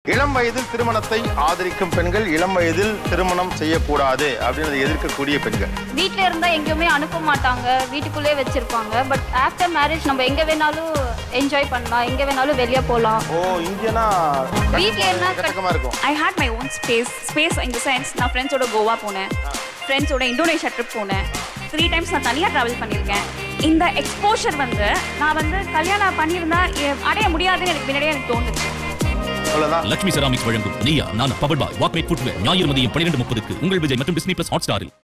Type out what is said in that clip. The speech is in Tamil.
இளம் வயதில் திருமணத்தை ஆதரிக்கும் பெண்கள் இளம் வயதில் திருமணம் செய்யக்கூடாது அப்படின்றத எதிர்க்கக்கூடிய பெண்கள் வீட்ல இருந்தா எங்கேயுமே அனுப்ப மாட்டாங்க வீட்டுக்குள்ளே வச்சிருப்பாங்க பட் ஆஃப்டர் மேரேஜ் நம்ம எங்க வேணாலும் என்ஜாய் பண்ணலாம் எங்க வேணாலும் வெளியே போகலாம் ஓ இங்கேனா வீட்ல இருந்தா கட்டக்கமா இருக்கும் I hate my own space space இந்த சென்ஸ் நான் ஃப்ரெண்ட்ஸோட கோவா போனேன் ஃப்ரெண்ட்ஸோட இந்தோனேஷியா ட்ரிப் போனேன் த்ரீ டைம்ஸ் நான் தனியாக ட்ராவல் பண்ணியிருக்கேன் இந்த எக்ஸ்போஷர் வந்து நான் வந்து கல்யாணம் பண்ணியிருந்தா எ- அடைய முடியாதுன்னு எனக்கு முன்னாடியே எனக்கு தோணுச்சு அவ்வளவுதான் லட்சுமி செராமிக்ஸ் வழங்கும் நீயா நான் பவர் பாய் வாக்மேட் ஃபுட்வேர் ஞாயிறு மதியம் பன்னிரண்டு முப்பதுக்கு உங்கள் விஜய் மற்றும் டிஸ்னி பிளஸ் ஹாட் ஸ்டாரில்